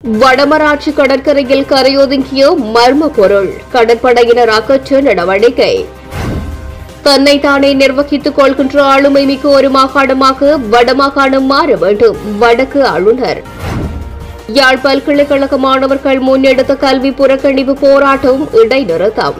வடமராட்சி கடற்கரையில் கரையொதுங்கிய மர்ம பொருள் கடற்படையினர் அகற்ற நடவடிக்கை தன்னைத்தானே நிர்வகித்துக் கொள்கின்ற ஆளுமை மிக்க ஒரு மாகாணமாக வடமாகாணம் மாற வேண்டும் வடக்கு ஆளுநர் யாழ் பல்கலைக்கழக மாணவர்கள் முன்னெடுத்த கல்வி புறக்கணிப்பு போராட்டம் இடைநிறுத்தம்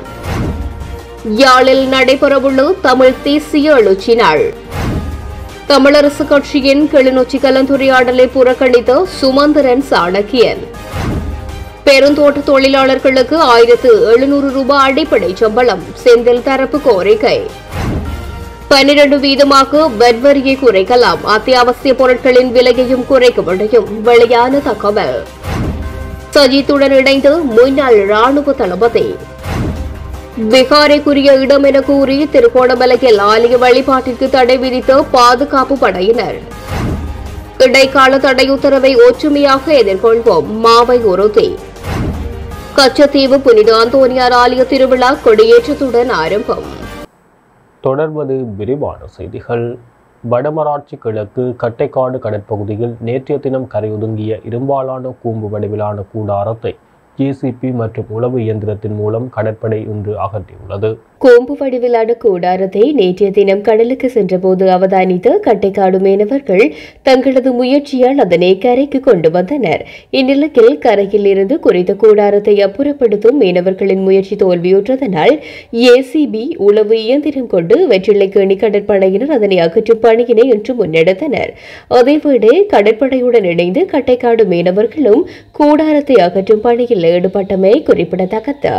யாழில் நடைபெறவுள்ள தமிழ் தேசிய எழுச்சி நாள் தமிழரசு கட்சியின் கிளிநொச்சி கலந்துரையாடலை புறக்கணித்த சுமந்திரன் சாணக்கியன் பெருந்தோட்ட தொழிலாளர்களுக்கு ஆயிரத்து எழுநூறு ரூபாய் அடிப்படை சம்பளம் செந்தில் தரப்பு கோரிக்கை பன்னிரண்டு வீதமாக வெட் வரியை குறைக்கலாம் அத்தியாவசிய பொருட்களின் விலையையும் குறைக்க முடியும் வெளியான தகவல் சஜித்துடன் இணைந்து முன்னாள் ராணுவ தளபதி பீகாரைக்குரிய இடம் என கூறி திருகோணமலையில் ஆலய வழிபாட்டிற்கு தடை விதித்த பாதுகாப்பு படையினர் இடைக்கால தடை உத்தரவை ஒற்றுமையாக எதிர்கொள்வோம் மாவை உறுதி கச்சத்தீவு புனித அந்தோனியார் ஆலய திருவிழா கொடியேற்றத்துடன் ஆரம்பம் தொடர்வது விரிவான செய்திகள் வடமராட்சி கிழக்கு கட்டைக்காடு கடற்பகுதியில் நேற்றைய தினம் கரையொதுங்கிய இரும்பாலான கூம்பு வடிவிலான கூடாரத்தை ஜேசிபி மற்றும் உளவு இயந்திரத்தின் மூலம் கடற்படை இன்று அகற்றியுள்ளது கோம்பு வடிவிலான கூடாரத்தை நேற்றைய தினம் கடலுக்கு சென்றபோது அவதானித்த கட்டைக்காடு மீனவர்கள் தங்களது முயற்சியால் அதனை கரைக்கு கொண்டு வந்தனர் இந்நிலையில் கரையில் இருந்து குறித்த கூடாரத்தை அப்புறப்படுத்தும் மீனவர்களின் முயற்சி தோல்வியுற்றதனால் ஏசிபி உளவு இயந்திரம் கொண்டு வெற்றிலைக்கேணி கடற்படையினர் அதனை அகற்றும் பணியினை இன்று முன்னெடுத்தனர் அதேவேளை கடற்படையுடன் இணைந்து கட்டைக்காடு மீனவர்களும் கூடாரத்தை அகற்றும் பணியில் ஈடுபட்டமை குறிப்பிடத்தக்கது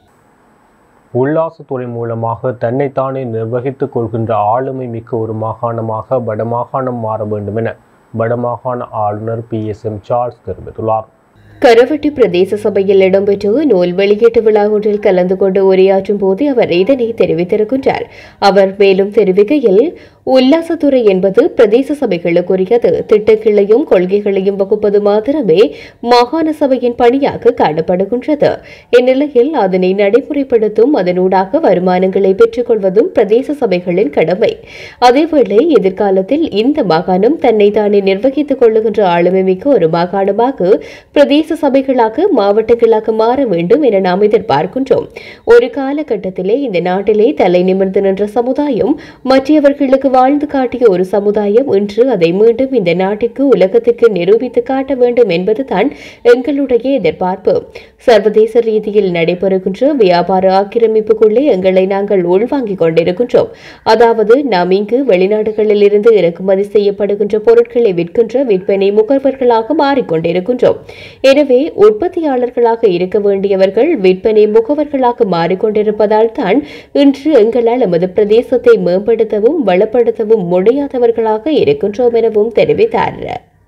உல்லாசத்துறை மூலமாக தன்னைத்தானே நிர்வகித்துக் கொள்கின்ற ஆளுமை மிக்க ஒரு மாகாணமாக வடமாகாணம் மாற வேண்டும் என வடமாகாண ஆளுநர் பி எஸ் எம் சார்ல்ஸ் தெரிவித்துள்ளார் கரவட்டி பிரதேச சபையில் இடம்பெற்ற நூல் வெளியீட்டு விழா ஒன்றில் கலந்து கொண்டு உரையாற்றும் போது அவர் இதனை தெரிவித்திருக்கின்றார் அவர் மேலும் தெரிவிக்கையில் உல்லாசத்துறை என்பது பிரதேச சபைகளுக்குரியது திட்டங்களையும் கொள்கைகளையும் வகுப்பது மாத்திரமே மாகாண சபையின் பணியாக காணப்படுகின்றது இந்நிலையில் அதனை நடைமுறைப்படுத்தும் அதனூடாக வருமானங்களை பெற்றுக்கொள்வதும் பிரதேச சபைகளின் கடமை அதேவேளை எதிர்காலத்தில் இந்த மாகாணம் தன்னைத்தானே நிர்வகித்துக் கொள்ளுகின்ற ஆளுமை மிக்க ஒரு மாகாணமாக பிரதேச சபைகளாக மாவட்டங்களாக மாற வேண்டும் என நாம் எதிர்பார்க்கின்றோம் ஒரு காலகட்டத்திலே இந்த நாட்டிலே தலை நிமிர்ந்து நின்ற சமுதாயம் மற்றவர்களுக்கு வாழ்ந்து காட்டிய ஒரு சமுதாயம் இன்று அதை மீண்டும் இந்த நாட்டிற்கு உலகத்திற்கு நிரூபித்து காட்ட வேண்டும் என்பதுதான் எங்களுடைய எதிர்பார்ப்பு சர்வதேச ரீதியில் நடைபெறுகின்ற வியாபார ஆக்கிரமிப்புக்குள்ளே எங்களை நாங்கள் உள்வாங்கிக் கொண்டிருக்கின்றோம் அதாவது நாம் இங்கு வெளிநாடுகளில் இருந்து இறக்குமதி செய்யப்படுகின்ற பொருட்களை விற்கின்ற விற்பனை முகவர்களாக மாறிக்கொண்டிருக்கின்றோம் எனவே உற்பத்தியாளர்களாக இருக்க வேண்டியவர்கள் விற்பனை முகவர்களாக மாறிக்கொண்டிருப்பதால் தான் இன்று எங்களால் எமது பிரதேசத்தை மேம்படுத்தவும் வளப்படுத்தவும் முடியாதவர்களாக இருக்கின்றோம் எனவும் தெரிவித்தார்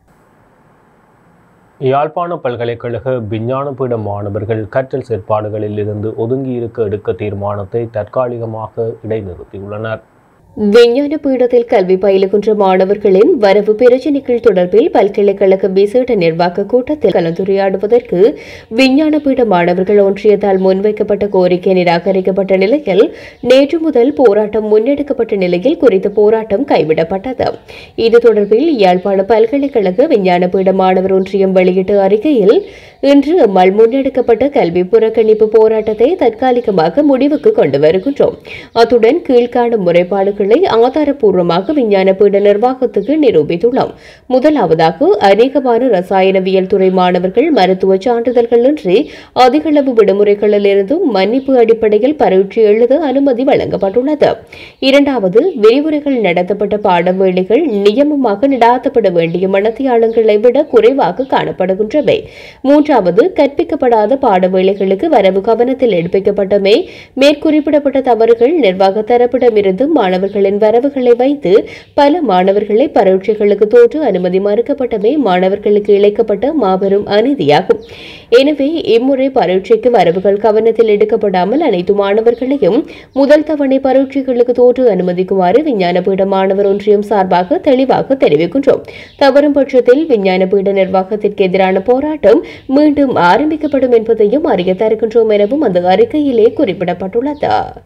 யாழ்ப்பாண பல்கலைக்கழக விஞ்ஞான பீட மாணவர்கள் கற்றல் செயற்பாடுகளில் இருந்து ஒதுங்கியிருக்க எடுக்க தீர்மானத்தை தற்காலிகமாக இடைநிறுத்தியுள்ளனர் விஞ்ஞான பீடத்தில் கல்வி பயிலுகின்ற மாணவர்களின் வரவு பிரச்சினைகள் தொடர்பில் பல்கலைக்கழக விசேட நிர்வாக கூட்டத்தில் கலந்துரையாடுவதற்கு விஞ்ஞான பீட மாணவர்கள் ஒன்றியத்தால் முன்வைக்கப்பட்ட கோரிக்கை நிராகரிக்கப்பட்ட நிலையில் நேற்று முதல் போராட்டம் முன்னெடுக்கப்பட்ட நிலையில் குறித்த போராட்டம் கைவிடப்பட்டது இது தொடர்பில் யாழ்ப்பாண பல்கலைக்கழக விஞ்ஞான பீட மாணவர் ஒன்றியம் வெளியிட்ட அறிக்கையில் இன்று அம்மாள் முன்னெடுக்கப்பட்ட கல்வி புறக்கணிப்பு போராட்டத்தை தற்காலிகமாக முடிவுக்கு கொண்டு வருகின்றோம் அத்துடன் கீழ்காணும் முறைப்பாடுகளை ஆதாரப்பூர்வமாக விஞ்ஞான பீட நிர்வாகத்துக்கு நிரூபித்துள்ளோம் முதலாவதாக அநேகமான ரசாயனவியல் துறை மாணவர்கள் மருத்துவ சான்றிதழ்களின்றி அதிகளவு விடுமுறைகளில் இருந்தும் மன்னிப்பு அடிப்படையில் பரீட்சை எழுத அனுமதி வழங்கப்பட்டுள்ளது இரண்டாவது விரிவுரைகள் நடத்தப்பட்ட பாடவேளைகள் நியமமாக நடாத்தப்பட வேண்டிய மனத்தியாளங்களை விட குறைவாக காணப்படுகின்றவை மூன்றாவது கற்பிக்கப்படாத பாடவேளைகளுக்கு வரவு கவனத்தில் எடுப்பிக்கப்பட்டமே மேற்குறிப்பிடப்பட்ட தவறுகள் நிர்வாக தரப்பிடமிருந்து மாணவர்களின் வரவுகளை வைத்து பல மாணவர்களை பரீட்சைகளுக்கு தோற்று அனுமதி மறுக்கப்பட்டமே மாணவர்களுக்கு இழைக்கப்பட்ட மாபெரும் அநீதியாகும் எனவே இம்முறை பரீட்சைக்கு வரவுகள் கவனத்தில் எடுக்கப்படாமல் அனைத்து மாணவர்களையும் முதல் தவணை பரீட்சைகளுக்கு தோற்று அனுமதிக்குமாறு விஞ்ஞான பீட மாணவர் ஒன்றியம் சார்பாக தெளிவாக தெரிவிக்கின்றோம் தவறும் பட்சத்தில் விஞ்ஞான பீட நிர்வாகத்திற்கு எதிரான போராட்டம் மீண்டும் ஆரம்பிக்கப்படும் என்பதையும் அறிய தருகின்றோம் எனவும் அந்த அறிக்கையிலே குறிப்பிடப்பட்டுள்ளது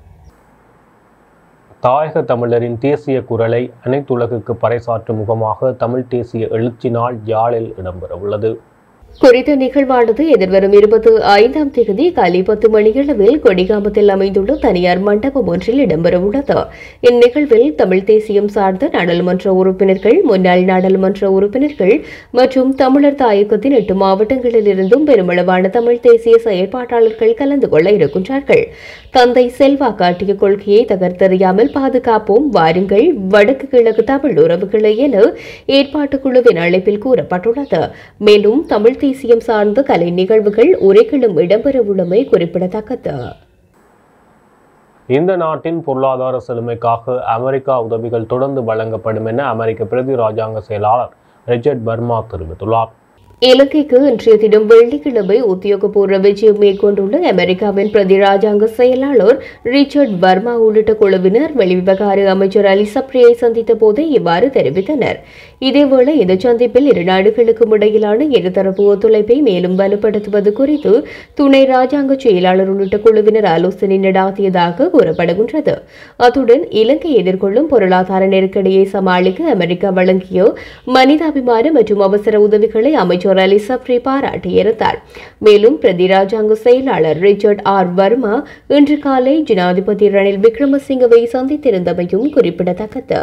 தாயக தமிழரின் தேசிய குரலை அனைத்துலகுக்கு பறைசாற்றும் முகமாக தமிழ் தேசிய எழுச்சி நாள் யாழில் இடம்பெறவுள்ளது குறித்த நிகழ்வானது எதிர்வரும் இருபத்தி ஐந்தாம் தேதி காலை பத்து மணியளவில் கொடிகாமத்தில் அமைந்துள்ள தனியார் மண்டபம் ஒன்றில் இடம்பெறவுள்ளது இந்நிகழ்வில் தமிழ் தேசியம் சார்ந்த நாடாளுமன்ற உறுப்பினர்கள் முன்னாள் நாடாளுமன்ற உறுப்பினர்கள் மற்றும் தமிழர் தாயகத்தின் எட்டு மாவட்டங்களில் இருந்தும் பெருமளவான தமிழ் தேசிய செயற்பாட்டாளர்கள் கலந்து கொள்ள இருக்கின்றார்கள் தந்தை செல்வா காட்டிய கொள்கையை தகர்த்தெறியாமல் பாதுகாப்போம் வாருங்கள் வடக்கு கிழக்கு தமிழ் உறவுகளை என ஏற்பாட்டுக் குழுவின் அழைப்பில் கூறப்பட்டுள்ளது மேலும் தமிழ் தேசியம் சார்ந்த கலை நிகழ்வுகள் உரைகளும் இடம்பெறவுள்ளமை குறிப்பிடத்தக்கது இந்த நாட்டின் பொருளாதார செழுமைக்காக அமெரிக்கா உதவிகள் தொடர்ந்து வழங்கப்படும் என அமெரிக்க பிரதி ராஜாங்க செயலாளர் ரிச்சர்ட் பர்மா தெரிவித்துள்ளார் இலங்கைக்கு இன்றைய தினம் வெள்ளிக்கிழமை உத்தியோகபூர்வ விஜயம் மேற்கொண்டுள்ள அமெரிக்காவின் பிரதி ராஜாங்க செயலாளர் ரிச்சர்ட் வர்மா உள்ளிட்ட குழுவினர் வெளிவிவகார அமைச்சர் அலி சப்ரியை சந்தித்த போது இவ்வாறு தெரிவித்தனர் இதேவேளை இந்த சந்திப்பில் இரு நாடுகளுக்கும் இடையிலான இருதரப்பு ஒத்துழைப்பை மேலும் வலுப்படுத்துவது குறித்து துணை ராஜாங்க செயலாளர் உள்ளிட்ட குழுவினர் ஆலோசனை நடாத்தியதாக கூறப்படுகின்றது அத்துடன் இலங்கை எதிர்கொள்ளும் பொருளாதார நெருக்கடியை சமாளிக்க அமெரிக்கா வழங்கிய மனிதாபிமான மற்றும் அவசர உதவிகளை அமைச்சர் அலி சப்ரி பாராட்டியிருந்தார் மேலும் பிரதி ராஜாங்க செயலாளர் ரிச்சர்ட் ஆர் வர்மா இன்று காலை ஜனாதிபதி ரணில் விக்ரமசிங்கவை சந்தித்திருந்தமையும் குறிப்பிடத்தக்கது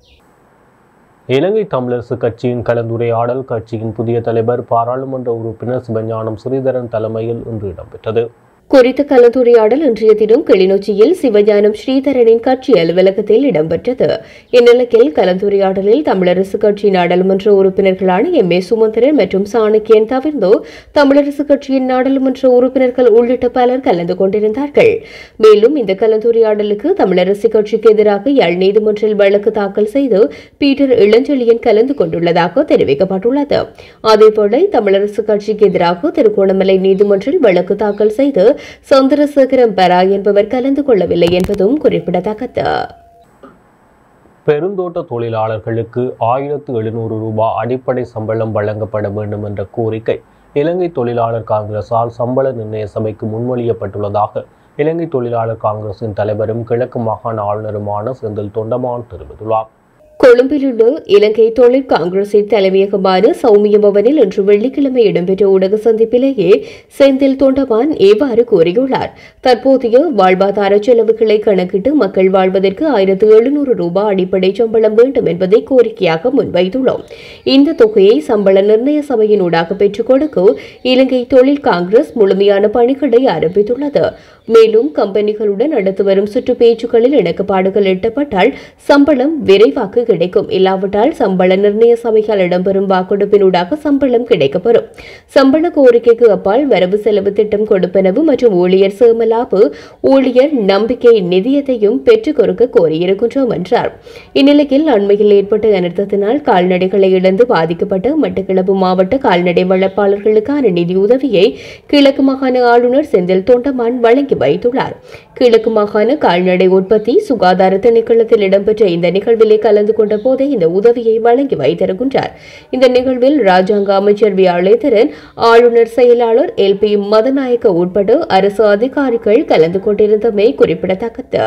இலங்கை தமிழரசு கட்சியின் கலந்துரையாடல் கட்சியின் புதிய தலைவர் பாராளுமன்ற உறுப்பினர் சிவஞானம் ஸ்ரீதரன் தலைமையில் இன்று இடம்பெற்றது குறித்த கலந்துரையாடல் இன்றைய தினம் கிளிநொச்சியில் சிவஞானம் ஸ்ரீதரனின் கட்சி அலுவலகத்தில் இடம்பெற்றது இந்நிலையில் கலந்துரையாடலில் தமிழரசு கட்சி நாடாளுமன்ற உறுப்பினர்களான எம் ஏ சுமந்திரன் மற்றும் சாணக்கியன் தவிர்ந்தோ தமிழரசு கட்சியின் நாடாளுமன்ற உறுப்பினர்கள் உள்ளிட்ட பலர் கலந்து கொண்டிருந்தார்கள் மேலும் இந்த கலந்துரையாடலுக்கு தமிழரசு கட்சிக்கு எதிராக யாழ் நீதிமன்றில் வழக்கு தாக்கல் செய்து பீட்டர் இளஞ்செழியன் கலந்து கொண்டுள்ளதாக தெரிவிக்கப்பட்டுள்ளது அதேபோல தமிழரசு கட்சிக்கு எதிராக திருகோணமலை நீதிமன்றில் வழக்கு தாக்கல் செய்து சந்திரசேகரம் பெரா என்பவர் கலந்து கொள்ளவில்லை என்பதும் குறிப்பிடத்தக்கது பெருந்தோட்ட தொழிலாளர்களுக்கு ஆயிரத்து எழுநூறு ரூபாய் அடிப்படை சம்பளம் வழங்கப்பட வேண்டும் என்ற கோரிக்கை இலங்கை தொழிலாளர் காங்கிரஸால் சம்பள நிர்ணய சபைக்கு முன்மொழியப்பட்டுள்ளதாக இலங்கை தொழிலாளர் காங்கிரசின் தலைவரும் கிழக்கு மாகாண ஆளுநருமான செந்தில் தொண்டமான் தெரிவித்துள்ளார் கொழும்பில் உள்ள இலங்கை தொழிற் காங்கிரசின் தலைமையகமான சௌமிய பவனில் இன்று வெள்ளிக்கிழமை இடம்பெற்ற ஊடக சந்திப்பிலேயே செந்தில் தொண்டமான் இவ்வாறு கூறியுள்ளார் தற்போதைய வாழ்வாதார செலவுகளை கணக்கிட்டு மக்கள் வாழ்வதற்கு ஆயிரத்து எழுநூறு ரூபாய் அடிப்படை சம்பளம் வேண்டும் என்பதை கோரிக்கையாக முன்வைத்துள்ளோம் இந்த தொகையை சம்பள நிர்ணய சபையின் ஊடாக பெற்றுக் கொடுக்க இலங்கை தொழில் காங்கிரஸ் முழுமையான பணிகளை ஆரம்பித்துள்ளது மேலும் கம்பெனிகளுடன் அடுத்து வரும் சுற்று பேச்சுக்களில் இணக்கப்பாடுகள் எட்டப்பட்டால் சம்பளம் விரைவாக கிடைக்கும் இல்லாவிட்டால் சம்பள நிர்ணய சபையால் இடம்பெறும் வாக்கெடுப்பினூடாக சம்பளம் கிடைக்கப்பெறும் சம்பள கோரிக்கைக்கு அப்பால் வரவு செலவு திட்டம் கொடுப்பனவு மற்றும் ஊழியர் சேமலாப்பு ஊழியர் நம்பிக்கை நிதியத்தையும் பெற்றுக் கொடுக்க கோரியிருக்கின்றோம் என்றார் இந்நிலையில் அண்மையில் ஏற்பட்ட அனர்த்தத்தினால் கால்நடைகளை இழந்து பாதிக்கப்பட்ட மட்டக்களப்பு மாவட்ட கால்நடை வளர்ப்பாளர்களுக்கான நிதியுதவியை கிழக்கு மாகாண ஆளுநர் செந்தில் தொண்டமான் வழங்கி வைத்துள்ளார் கிழக்கு மாகாண கால்நடை உற்பத்தி சுகாதார திணைக்களத்தில் இடம்பெற்ற இந்த நிகழ்விலே கலந்து கொண்ட போதே இந்த உதவியை வழங்கி வைத்திருக்கின்றார் இந்த நிகழ்வில் ராஜாங்க அமைச்சர் வியாழேந்திரன் ஆளுநர் செயலாளர் எல் பி மதநாயக்க உட்பட அரசு அதிகாரிகள் கலந்து கொண்டிருந்தமை குறிப்பிடத்தக்கது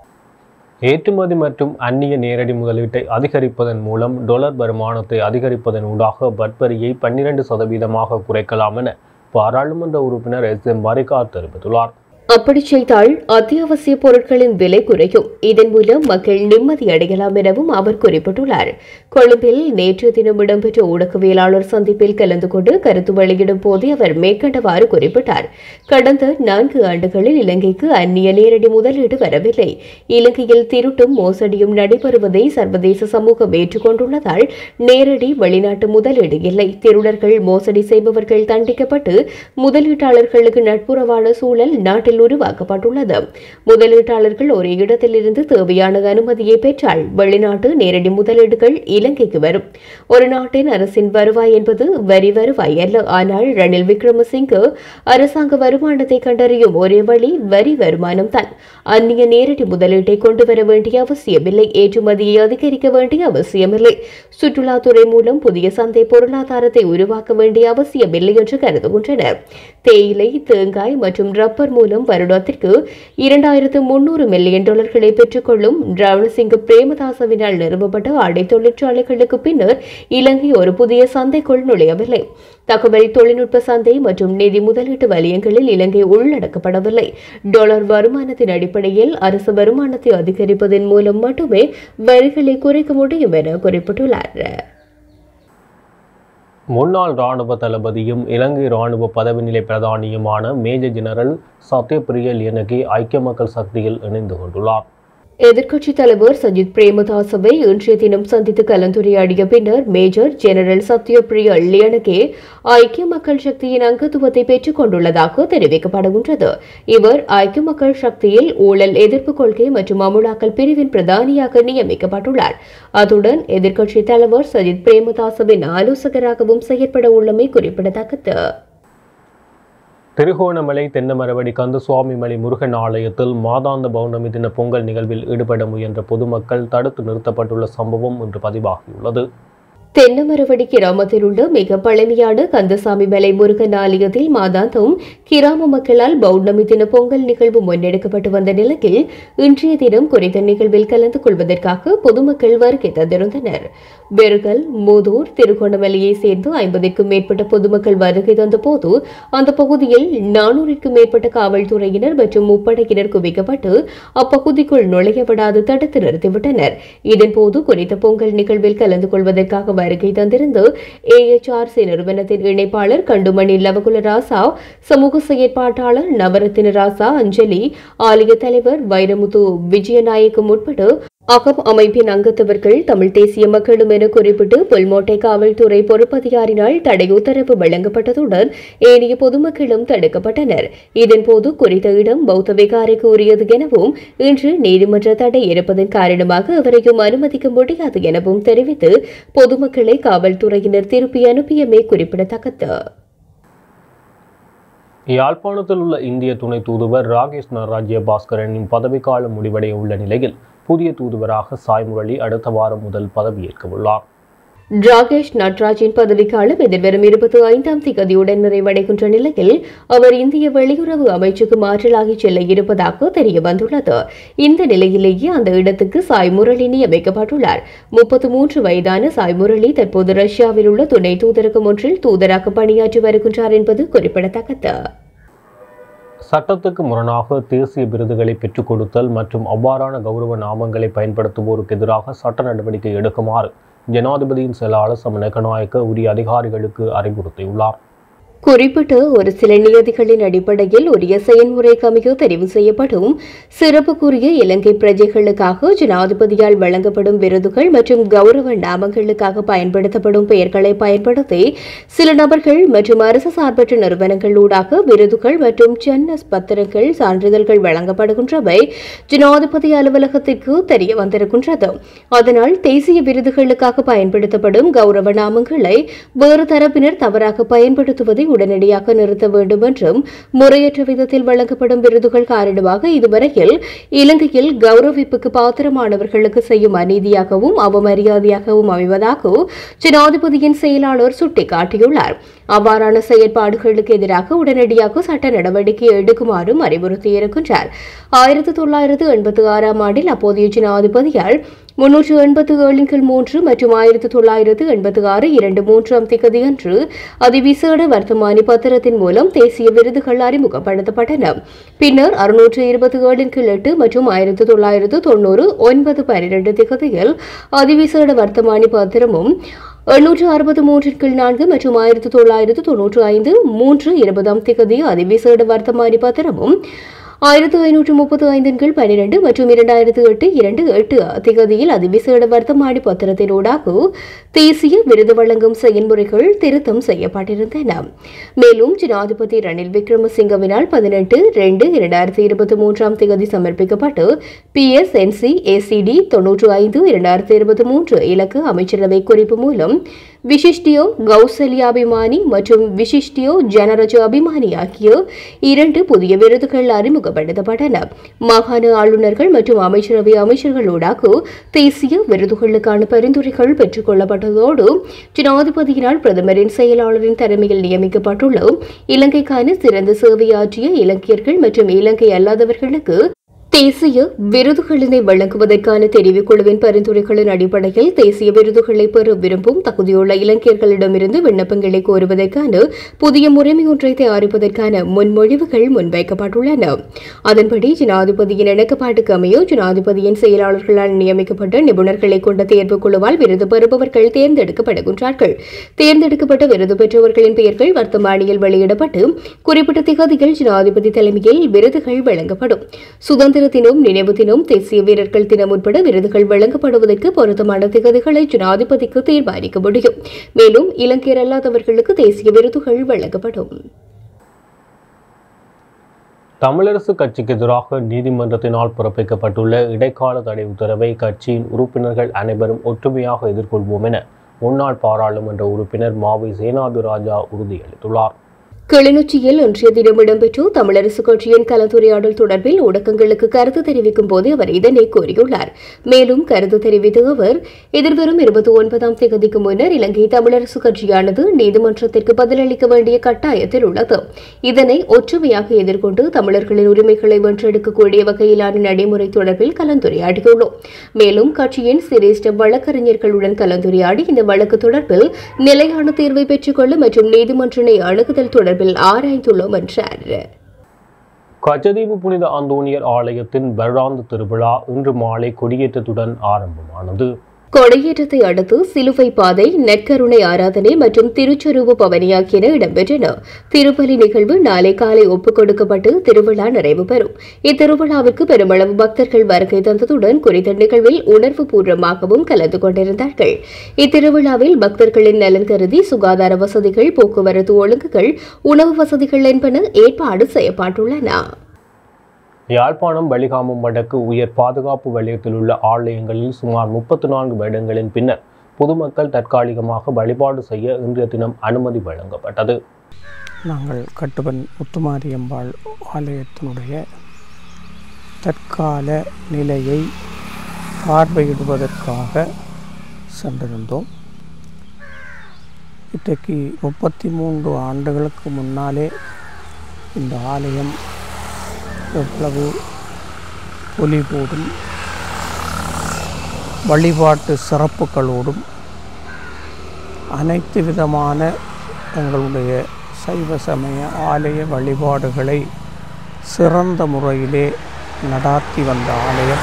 ஏற்றுமதி மற்றும் அந்நிய நேரடி முதலீட்டை அதிகரிப்பதன் மூலம் டொலர் வருமானத்தை அதிகரிப்பதன் ஊடாக வட்வரியை பன்னிரண்டு சதவீதமாக குறைக்கலாம் என பாராளுமன்ற உறுப்பினர் எஸ் எம் வரிகா தெரிவித்துள்ளார் அப்படி செய்தால் அத்தியாவசிய பொருட்களின் விலை குறையும் இதன் மூலம் மக்கள் நிம்மதி அடையலாம் எனவும் அவர் குறிப்பிட்டுள்ளார் கொழும்பில் நேற்று தினம் இடம்பெற்ற ஊடகவியலாளர் சந்திப்பில் கலந்து கொண்டு கருத்து வெளியிடும் போதே அவர் மேற்கண்டவாறு குறிப்பிட்டார் கடந்த நான்கு ஆண்டுகளில் இலங்கைக்கு அந்நிய நேரடி முதலீடு வரவில்லை இலங்கையில் திருட்டும் மோசடியும் நடைபெறுவதை சர்வதேச சமூகம் ஏற்றுக்கொண்டுள்ளதால் நேரடி வெளிநாட்டு முதலீடு இல்லை திருடர்கள் மோசடி செய்பவர்கள் தண்டிக்கப்பட்டு முதலீட்டாளர்களுக்கு நட்புறவான சூழல் நாட்டில் உருவாக்கப்பட்டுள்ளது முதலீட்டாளர்கள் ஒரு இடத்திலிருந்து தேவையான அனுமதியை பெற்றால் வெளிநாட்டு நேரடி முதலீடுகள் இலங்கைக்கு வரும் ஒரு நாட்டின் அரசின் வருவாய் என்பது வரி வருவாய் அல்ல ஆனால் ரணில் விக்ரமசிங்கே அரசாங்க வருமானத்தை கண்டறியும் ஒரே வழி வரி வருமானம் தான் அந்நிய நேரடி முதலீட்டை கொண்டு வர வேண்டிய அவசியமில்லை ஏற்றுமதியை அதிகரிக்க வேண்டிய அவசியமில்லை சுற்றுலாத்துறை மூலம் புதிய சந்தை பொருளாதாரத்தை உருவாக்க வேண்டிய அவசியமில்லை என்று கருதுகின்றனர் தேயிலை தேங்காய் மற்றும் ரப்பர் மூலம் வருடத்திற்கு இரண்டாயிரத்து முன்னூறு மில்லியன் டாலர்களை பெற்றுக்கொள்ளும் ரவணசிங்க பிரேமதாசவினால் நிறுவப்பட்ட ஆடை தொழிற்சாலைகளுக்கு பின்னர் இலங்கை ஒரு புதிய சந்தைக்குள் நுழையவில்லை தகவல் தொழில்நுட்ப சந்தை மற்றும் நிதி முதலீட்டு வலயங்களில் இலங்கை உள்ளடக்கப்படவில்லை டாலர் வருமானத்தின் அடிப்படையில் அரசு வருமானத்தை அதிகரிப்பதன் மூலம் மட்டுமே வரிகளை குறைக்க முடியும் என குறிப்பிட்டுள்ளார் முன்னாள் இராணுவ தளபதியும் இலங்கை இராணுவ பதவி நிலை பிரதானியுமான மேஜர் ஜெனரல் சத்யபிரிய லியனகி ஐக்கிய மக்கள் சக்தியில் இணைந்து கொண்டுள்ளார் எதிர்க்கட்சித் தலைவர் சஜித் பிரேமதாசவை இன்றைய தினம் சந்தித்து கலந்துரையாடிய பின்னர் மேஜர் ஜெனரல் சத்யபிரிய லியனகே ஐக்கிய மக்கள் சக்தியின் அங்கத்துவத்தை பெற்றுக் கொண்டுள்ளதாக தெரிவிக்கப்படுகின்றது இவர் ஐக்கிய மக்கள் சக்தியில் ஊழல் எதிர்ப்பு கொள்கை மற்றும் அமுலாக்கல் பிரிவின் பிரதானியாக நியமிக்கப்பட்டுள்ளார் அத்துடன் எதிர்க்கட்சித் தலைவர் சஜித் பிரேமதாசவின் ஆலோசகராகவும் செயற்பட உள்ளமை குறிப்பிடத்தக்கது திருகோணமலை தென்னமரவடி கந்தசுவாமி மலை முருகன் ஆலயத்தில் மாதாந்த பௌர்ணமி தின பொங்கல் நிகழ்வில் ஈடுபட முயன்ற பொதுமக்கள் தடுத்து நிறுத்தப்பட்டுள்ள சம்பவம் இன்று பதிவாகியுள்ளது தென்னமரவடி கிராமத்தில் உள்ள மிக பழமையான கந்தசாமி மலை முருகன் ஆலயத்தில் மாதாந்தம் கிராம மக்களால் பௌர்ணமி தின பொங்கல் நிகழ்வு முன்னெடுக்கப்பட்டு வந்த நிலையில் இன்றைய தினம் குறித்த நிகழ்வில் கலந்து கொள்வதற்காக பொதுமக்கள் வருகை தந்திருந்தனர் பெருகல் மூதூர் திருகோணமலையை சேர்ந்து ஐம்பதிற்கும் மேற்பட்ட பொதுமக்கள் வருகை தந்தபோது அந்த பகுதியில் நானூறுக்கும் மேற்பட்ட காவல்துறையினர் மற்றும் முப்படையினர் குவிக்கப்பட்டு அப்பகுதிக்குள் நுழைய விடாது தடுத்து நிறுத்திவிட்டனர் இதன்போது குறித்த பொங்கல் நிகழ்வில் கலந்து கொள்வதற்காக வருகை தந்திருந்து ஏஎச்ஆர்சி நிறுவனத்தின் இணைப்பாளர் கண்டுமணி லவகுல ராசா சமூக செயற்பாட்டாளர் நவரத்தின ராசா அஞ்சலி ஆலய தலைவர் வைரமுத்து விஜயநாயகம் உட்பட அகம் அமைப்பின் அங்கத்தவர்கள் தமிழ் தேசிய மக்களும் என குறிப்பிட்டு புல்மோட்டை காவல்துறை பொறுப்பதிகாரினால் தடை உத்தரவு வழங்கப்பட்டதுடன் ஏனைய பொதுமக்களும் தடுக்கப்பட்டனர் இதன்போது குறித்த இடம் பௌத்த விகாரைக்கு உரியது எனவும் இன்று நீதிமன்ற தடை இருப்பதன் காரணமாக அவரையும் அனுமதிக்க முடியாது எனவும் தெரிவித்து பொதுமக்களை காவல்துறையினர் திருப்பி அனுப்பியமை குறிப்பிடத்தக்கது யாழ்ப்பாணத்தில் உள்ள இந்திய துணை தூதுவர் ராகேஷ் நடராஜ்ய பாஸ்கரனின் பதவிக்காலம் முடிவடைய உள்ள நிலையில் புதிய தூதுவராக சாய் முரளி அடுத்த வாரம் முதல் பதவியேற்க உள்ளார் ராகேஷ் நட்ராஜின் பதவிக்காலம் எதிர்வரும் இருபத்தி ஐந்தாம் திகதியுடன் நிறைவடைகின்ற நிலையில் அவர் இந்திய வெளியுறவு அமைச்சுக்கு மாற்றலாகி செல்ல இருப்பதாக தெரிய வந்துள்ளது இந்த நிலையிலேயே அந்த இடத்துக்கு சாய் முரளி நியமிக்கப்பட்டுள்ளார் முப்பத்து மூன்று வயதான சாய் முரளி தற்போது ரஷ்யாவில் உள்ள துணை தூதரகம் ஒன்றில் தூதராக பணியாற்றி வருகின்றார் என்பது குறிப்பிடத்தக்கது சட்டத்துக்கு முரணாக தேசிய விருதுகளை பெற்றுக் கொடுத்தல் மற்றும் அவ்வாறான கௌரவ நாமங்களை பயன்படுத்துவோருக்கு எதிராக சட்ட நடவடிக்கை எடுக்குமாறு ஜனாதிபதியின் செயலாளர் சமநகநாயக்க உரிய அதிகாரிகளுக்கு அறிவுறுத்தியுள்ளார் குறிப்பிட்ட ஒரு சில நியதிகளின் அடிப்படையில் உரிய செயல்முறைக்கு அமைய தெரிவு செய்யப்படும் சிறப்புக்குரிய இலங்கை பிரஜைகளுக்காக ஜனாதிபதியால் வழங்கப்படும் விருதுகள் மற்றும் கௌரவ நாமங்களுக்காக பயன்படுத்தப்படும் பெயர்களை பயன்படுத்தி சில நபர்கள் மற்றும் அரசு சார்பற்ற நிறுவனங்கள் ஊடாக விருதுகள் மற்றும் சென்னஸ் பத்திரங்கள் சான்றிதழ்கள் வழங்கப்படுகின்றவை ஜனாதிபதி அலுவலகத்திற்கு தெரிய வந்திருக்கின்றது அதனால் தேசிய விருதுகளுக்காக பயன்படுத்தப்படும் கௌரவ நாமங்களை வேறு தரப்பினர் தவறாக பயன்படுத்துவதை உடனடியாக நிறுத்த வேண்டும் என்றும் முறையற்ற விதத்தில் வழங்கப்படும் விருதுகள் காரணமாக இதுவரையில் இலங்கையில் கௌரவிப்புக்கு பாத்திரமானவர்களுக்கு செய்யும் அநீதியாகவும் அவமரியாதையாகவும் அமைவதாக ஜனாதிபதியின் செயலாளர் சுட்டிக்காட்டியுள்ளார் அவ்வாறான செயற்பாடுகளுக்கு எதிராக உடனடியாக சட்ட நடவடிக்கை எடுக்குமாறும் அறிவுறுத்தியிருக்கின்றார் ஆயிரத்தி தொள்ளாயிரத்து எண்பத்தி ஆறாம் ஆண்டில் அப்போதைய ஜனாதிபதியால் முன்னூற்று எண்பத்து ஏழின் கீழ் மூன்று மற்றும் ஆயிரத்தி தொள்ளாயிரத்து எண்பத்தி ஆறு இரண்டு மூன்றாம் திகதியன்று அதிவிசேட வர்த்தமானி பத்திரத்தின் மூலம் தேசிய விருதுகள் அறிமுகப்படுத்தப்பட்டன பின்னர் அறுநூற்று இருபத்தி ஏழின் கீழ் எட்டு மற்றும் ஆயிரத்தி தொள்ளாயிரத்து தொண்ணூறு ஒன்பது பன்னிரண்டு திகதியில் அதிவிசேட வர்த்தமானி பத்திரமும் எண்ணூற்று அறுபது மூன்றின் கீழ் நான்கு மற்றும் ஆயிரத்தி தொள்ளாயிரத்து தொன்னூற்று ஐந்து மூன்று இருபதாம் திகதி அதிவிசேட வர்த்தமானி பத்திரமும் ஆயிரத்து ஐநூற்று முப்பத்து ஐந்தின் கீழ் பன்னிரண்டு மற்றும் இரண்டாயிரத்து எட்டு இரண்டு எட்டு திகதியில் அதிவிசேட வர்த்தமானி பத்திரத்தினூடாக தேசிய விருது வழங்கும் செயல்முறைகள் திருத்தம் செய்யப்பட்டிருந்தன மேலும் ஜனாதிபதி ரணில் விக்ரமசிங்கவினால் பதினெட்டு ரெண்டு இரண்டாயிரத்தி இருபத்தி மூன்றாம் திகதி சமர்ப்பிக்கப்பட்டு பிஎஸ்என்சி ஏசிடி தொன்னூற்று ஐந்து இரண்டாயிரத்தி இருபத்தி மூன்று இலக்கு அமைச்சரவை குறிப்பு மூலம் விசிஷ்டியோ கௌசல்யாபிமானி மற்றும் விசிஷ்டியோ ஜனரஜ அபிமானி ஆகிய இரண்டு புதிய விருதுகள் அறிமுகப்படுத்தப்பட்டன மாகாண ஆளுநர்கள் மற்றும் அமைச்சரவை அமைச்சர்களூடாக தேசிய விருதுகளுக்கான பரிந்துரைகள் பெற்றுக் கொள்ளப்பட்டதோடு ஜனாதிபதியினால் பிரதமரின் செயலாளரின் தலைமையில் நியமிக்கப்பட்டுள்ள இலங்கைக்கான சிறந்த சேவையாற்றிய இலங்கையர்கள் மற்றும் இலங்கை அல்லாதவர்களுக்கு தேசிய விருதுகளினை வழங்குவதற்கான தெரிவுக்குழுவின் பரிந்துரைகளின் அடிப்படையில் தேசிய விருதுகளை பெற விரும்பும் தகுதியுள்ள இலங்கையர்களிடமிருந்து விண்ணப்பங்களை கோருவதற்கான புதிய முறைமை ஒன்றை தயாரிப்பதற்கான முன்மொழிவுகள் முன்வைக்கப்பட்டுள்ளன அதன்படி ஜனாதிபதியின் இணக்கப்பாட்டுக்கு அமைய ஜனாதிபதியின் செயலாளர்களால் நியமிக்கப்பட்ட நிபுணர்களை கொண்ட தேர்வுக் குழுவால் விருது பெறுபவர்கள் தேர்ந்தெடுக்கப்படுகின்றார்கள் தேர்ந்தெடுக்கப்பட்ட விருது பெற்றவர்களின் பெயர்கள் வர்த்தமானியில் வெளியிடப்பட்டு குறிப்பிட்ட திகதிகள் ஜனாதிபதி தலைமையில் விருதுகள் வழங்கப்படும் சுதந்திர தினம் நினைவு தினம் தேசிய வீரர்கள் தினம் உட்பட விருதுகள் வழங்கப்படுவதற்கு பொருத்தமான திகதிகளை ஜனாதிபதிக்கு தீர்மானிக்க முடியும் மேலும் இலங்கையர் அல்லாதவர்களுக்கு தேசிய விருதுகள் வழங்கப்படும் தமிழரசு கட்சிக்கு எதிராக நீதிமன்றத்தினால் பிறப்பிக்கப்பட்டுள்ள இடைக்கால தடை உத்தரவை கட்சியின் உறுப்பினர்கள் அனைவரும் ஒற்றுமையாக எதிர்கொள்வோம் என முன்னாள் பாராளுமன்ற உறுப்பினர் மாவை சேனாது ராஜா உறுதியளித்துள்ளார் கிளிநொச்சியில் இன்றைய தினம் இடம்பெற்ற தமிழரசு கட்சியின் கலந்துரையாடல் தொடர்பில் ஊடகங்களுக்கு கருத்து தெரிவிக்கும் போது அவர் இதனை கூறியுள்ளார் மேலும் கருத்து தெரிவித்த அவர் எதிர்வரும் இருபத்தி ஒன்பதாம் தேதிக்கு முன்னர் இலங்கை தமிழரசு கட்சியானது நீதிமன்றத்திற்கு பதிலளிக்க வேண்டிய கட்டாயத்தில் உள்ளது இதனை ஒற்றுமையாக எதிர்கொண்டு தமிழர்களின் உரிமைகளை வென்றெடுக்கக்கூடிய வகையிலான நடைமுறை தொடர்பில் கலந்துரையாடியுள்ளோம் மேலும் கட்சியின் சிரேஷ்ட வழக்கறிஞர்களுடன் கலந்துரையாடி இந்த வழக்கு தொடர்பில் நிலையான தீர்வை பெற்றுக்கொள்ள மற்றும் நீதிமன்றனை அணுகுதல் தொடர்பில் ஆராய்ந்துள்ளோம் என்றார் கச்சதீவு புனித அந்தோனியர் ஆலயத்தின் வருடாந்த திருவிழா இன்று மாலை கொடியேற்றத்துடன் ஆரம்பமானது கொடியேற்றத்தை அடுத்து சிலுவை பாதை நெற்கருணை ஆராதனை மற்றும் திருச்சொரூப பவனி ஆகியன இடம்பெற்றன திருப்பலி நிகழ்வு நாளை காலை ஒப்புக் கொடுக்கப்பட்டு திருவிழா நிறைவு பெறும் இத்திருவிழாவிற்கு பெருமளவு பக்தர்கள் வருகை தந்ததுடன் குறித்த நிகழ்வில் உணர்வு பூர்வமாகவும் கலந்து கொண்டிருந்தார்கள் இத்திருவிழாவில் பக்தர்களின் நலன் கருதி சுகாதார வசதிகள் போக்குவரத்து ஒழுங்குகள் உணவு வசதிகள் என்பன ஏற்பாடு செய்யப்பட்டுள்ளன யாழ்ப்பாணம் வலிகாமம் வடக்கு உயர் பாதுகாப்பு வலயத்தில் உள்ள ஆலயங்களில் சுமார் முப்பத்தி நான்கு வருடங்களின் பின்னர் பொதுமக்கள் தற்காலிகமாக வழிபாடு செய்ய இன்றைய தினம் அனுமதி வழங்கப்பட்டது நாங்கள் கட்டுவன் முத்துமாரியம்பாள் ஆலயத்தினுடைய தற்கால நிலையை பார்வையிடுவதற்காக சென்றிருந்தோம் இன்றைக்கு முப்பத்தி மூன்று ஆண்டுகளுக்கு முன்னாலே இந்த ஆலயம் எவ்வளவு பொலிவோடும் வழிபாட்டு சிறப்புகளோடும் அனைத்து விதமான எங்களுடைய சைவ சமய ஆலய வழிபாடுகளை சிறந்த முறையிலே நடாத்தி வந்த ஆலயம்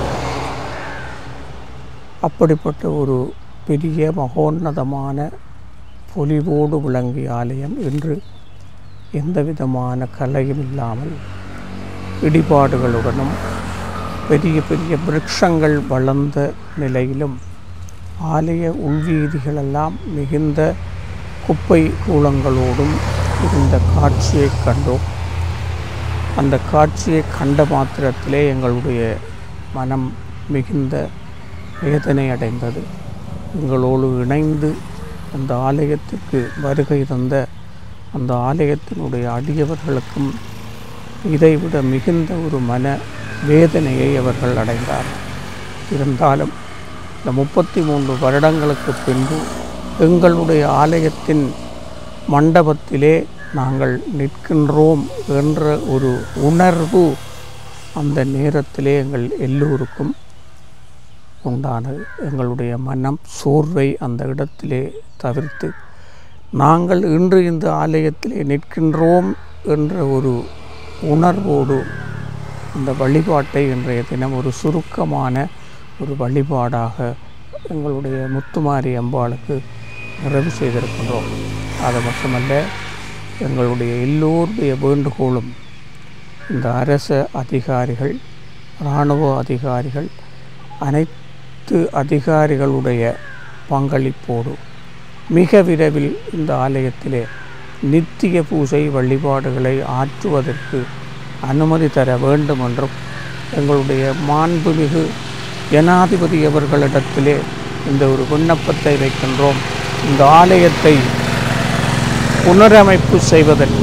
அப்படிப்பட்ட ஒரு பெரிய மகோன்னதமான பொலிவோடு விளங்கிய ஆலயம் இன்று எந்த விதமான கலையும் இல்லாமல் இடிபாடுகளுடனும் பெரிய பெரிய விருட்சங்கள் வளர்ந்த நிலையிலும் ஆலய உள்வீதிகளெல்லாம் மிகுந்த குப்பை கூலங்களோடும் இருந்த காட்சியை கண்டோம் அந்த காட்சியை கண்ட மாத்திரத்திலே எங்களுடைய மனம் மிகுந்த வேதனை அடைந்தது எங்களோடு இணைந்து அந்த ஆலயத்திற்கு வருகை தந்த அந்த ஆலயத்தினுடைய அடியவர்களுக்கும் இதைவிட மிகுந்த ஒரு மன வேதனையை அவர்கள் அடைந்தார் இருந்தாலும் இந்த முப்பத்தி மூன்று வருடங்களுக்கு பின்பு எங்களுடைய ஆலயத்தின் மண்டபத்திலே நாங்கள் நிற்கின்றோம் என்ற ஒரு உணர்வு அந்த நேரத்திலே எங்கள் எல்லோருக்கும் உண்டானது எங்களுடைய மனம் சோர்வை அந்த இடத்திலே தவிர்த்து நாங்கள் இன்று இந்த ஆலயத்திலே நிற்கின்றோம் என்ற ஒரு உணர்வோடு இந்த வழிபாட்டை இன்றைய தினம் ஒரு சுருக்கமான ஒரு வழிபாடாக எங்களுடைய முத்துமாரி அம்பாளுக்கு நிறைவு செய்திருக்கின்றோம் அது மட்டுமல்ல எங்களுடைய எல்லோருடைய வேண்டுகோளும் இந்த அரச அதிகாரிகள் இராணுவ அதிகாரிகள் அனைத்து அதிகாரிகளுடைய பங்களிப்போடு மிக விரைவில் இந்த ஆலயத்திலே நித்திய பூஜை வழிபாடுகளை ஆற்றுவதற்கு அனுமதி தர வேண்டும் என்றும் எங்களுடைய மாண்புமிகு ஜனாதிபதி அவர்களிடத்திலே இந்த ஒரு விண்ணப்பத்தை வைக்கின்றோம் இந்த ஆலயத்தை புனரமைப்பு செய்வதற்கு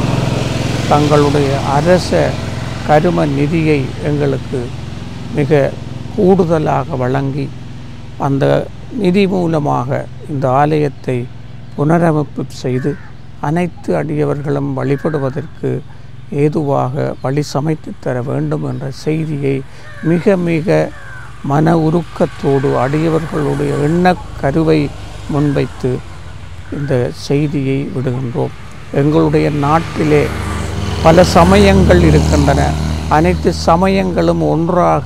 தங்களுடைய அரச கரும நிதியை எங்களுக்கு மிக கூடுதலாக வழங்கி அந்த நிதி மூலமாக இந்த ஆலயத்தை புனரமைப்பு செய்து அனைத்து அடியவர்களும் வழிபடுவதற்கு ஏதுவாக வழி சமைத்து தர வேண்டும் என்ற செய்தியை மிக மிக மன உருக்கத்தோடு அடியவர்களுடைய எண்ணக் கருவை முன்வைத்து இந்த செய்தியை விடுகின்றோம் எங்களுடைய நாட்டிலே பல சமயங்கள் இருக்கின்றன அனைத்து சமயங்களும் ஒன்றாக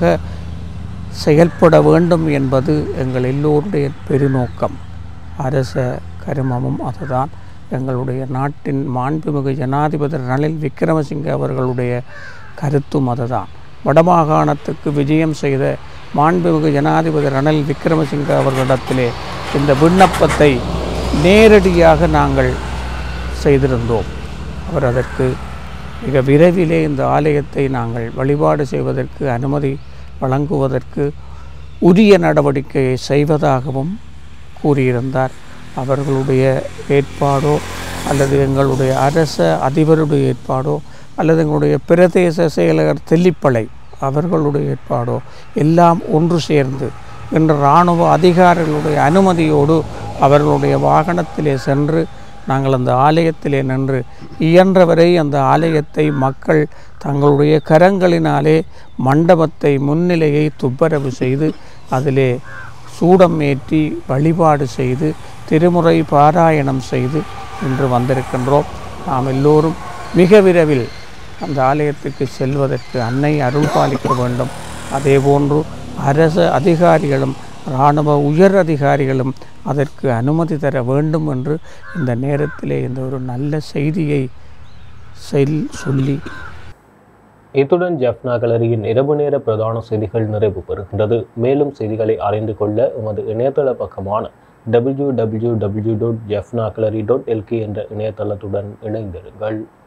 செயல்பட வேண்டும் என்பது எங்கள் எல்லோருடைய பெருநோக்கம் அரச கருமமும் அதுதான் எங்களுடைய நாட்டின் மாண்புமிகு ஜனாதிபதி ரணில் விக்ரமசிங்க அவர்களுடைய கருத்தும் அதுதான் வடமாகாணத்துக்கு விஜயம் செய்த மாண்புமிகு ஜனாதிபதி ரணில் விக்ரமசிங்க அவர்களிடத்திலே இந்த விண்ணப்பத்தை நேரடியாக நாங்கள் செய்திருந்தோம் அவர் அதற்கு மிக விரைவிலே இந்த ஆலயத்தை நாங்கள் வழிபாடு செய்வதற்கு அனுமதி வழங்குவதற்கு உரிய நடவடிக்கையை செய்வதாகவும் கூறியிருந்தார் அவர்களுடைய ஏற்பாடோ அல்லது எங்களுடைய அரச அதிபருடைய ஏற்பாடோ அல்லது எங்களுடைய பிரதேச செயலகர் தெல்லிப்பளை அவர்களுடைய ஏற்பாடோ எல்லாம் ஒன்று சேர்ந்து இன்று இராணுவ அதிகாரிகளுடைய அனுமதியோடு அவர்களுடைய வாகனத்திலே சென்று நாங்கள் அந்த ஆலயத்திலே நின்று இயன்றவரை அந்த ஆலயத்தை மக்கள் தங்களுடைய கரங்களினாலே மண்டபத்தை முன்னிலையை துப்பரவு செய்து அதிலே சூடம் ஏற்றி வழிபாடு செய்து திருமுறை பாராயணம் செய்து இன்று வந்திருக்கின்றோம் நாம் எல்லோரும் மிக விரைவில் அந்த ஆலயத்துக்கு செல்வதற்கு அன்னை அருள் பாலிக்க வேண்டும் அதேபோன்று அரச அதிகாரிகளும் இராணுவ உயர் அதிகாரிகளும் அதற்கு அனுமதி தர வேண்டும் என்று இந்த நேரத்திலே இந்த ஒரு நல்ல செய்தியை செல் சொல்லி இத்துடன் ஜெஃப்னா கலரியின் இரவு நேர பிரதான செய்திகள் நிறைவு பெறுகின்றது மேலும் செய்திகளை அறிந்து கொள்ள எமது இணையதள பக்கமான W W W dot Jaffna gallery dot L K என்ற இணையதளத்துடன் இணைந்திருங்கள்